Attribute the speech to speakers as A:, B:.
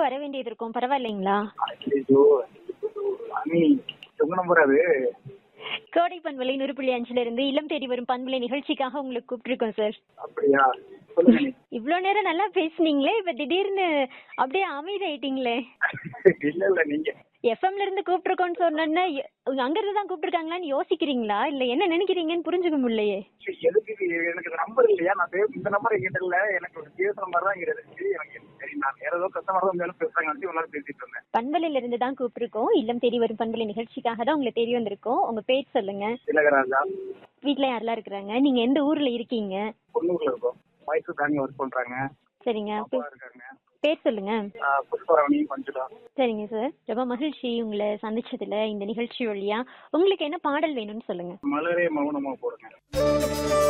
A: வர வேண்டியது இருக்கும் பரவாயில்லைங்களா
B: ஐயோ அனி உங்க நம்பர் அது
A: கோடை பண்பலை நூறு புள்ளி அஞ்சுல இருந்து இல்லம் தேடி வரும் பண்பலை நிகழ்ச்சிக்காக உங்களுக்கு கூப்பிட்டுருக்கோம் சார்
B: அப்படியா சொல்லுங்க நீ
A: இவ்வளோ நேரம் நல்லா பேசுனீங்களே இப்ப திடீர்னு அப்படியே அமைதி ஆயிட்டீங்களே
B: இல்ல இல்ல நீங்க
A: எஃப்எம்ல இருந்து கூப்பிட்டுருக்கோன்னு சொன்னோன்னா எ- அங்க இருந்து தான் கூப்பிட்டுருக்காங்களான்னு யோசிக்கிறீங்களா இல்ல என்ன நினைக்கிறீங்கன்னு புரிஞ்சுக்க முடியலையே
B: எதுக்கு இது? எனக்கு இந்த நம்பர் இல்லையா நான் save- இந்த நம்பர் என்கிட்ட இல்ல எனக்கு ஒரு பேசுற மாதிரி தான் இங்க இருந்துச்சு எனக்கு சரி நான் வேற ஏதோ கஸ்டமர் தான் மேலும் பேசுறாங்க வந்து ஒரு நாள் பேசிட்டு இருந்தேன்
A: பண்பலையில இருந்து தான் கூப்பிட்டுருக்கோம் இல்லம் தேடி வரும் பண்பலை நிகழ்ச்சிக்காக தான் உங்களை தேடி வந்திருக்கோம் உங்க பேர் சொல்லுங்க
B: திலகராஜா
A: வீட்ல யாரெல்லாம் இருக்கிறாங்க நீங்க எந்த ஊர்ல இருக்கீங்க
B: பொண்ணூர்ல இருக்கோம் வயசு தாங்க ஒர்க் பண்றாங்க
A: சரிங்க
B: அப்பா
A: பே-
B: இருக்காங்க
A: பேர் சொல்லுங்க
B: ஆஹ் புஷ்பராணி பஞ்சுடா
A: சரிங்க சார் ரொம்ப மகிழ்ச்சி உங்களை சந்திச்சதுல இந்த நிகழ்ச்சி வழியா உங்களுக்கு என்ன பாடல் வேணும்னு சொல்லுங்க
B: மலரே மௌனமா போடுங்க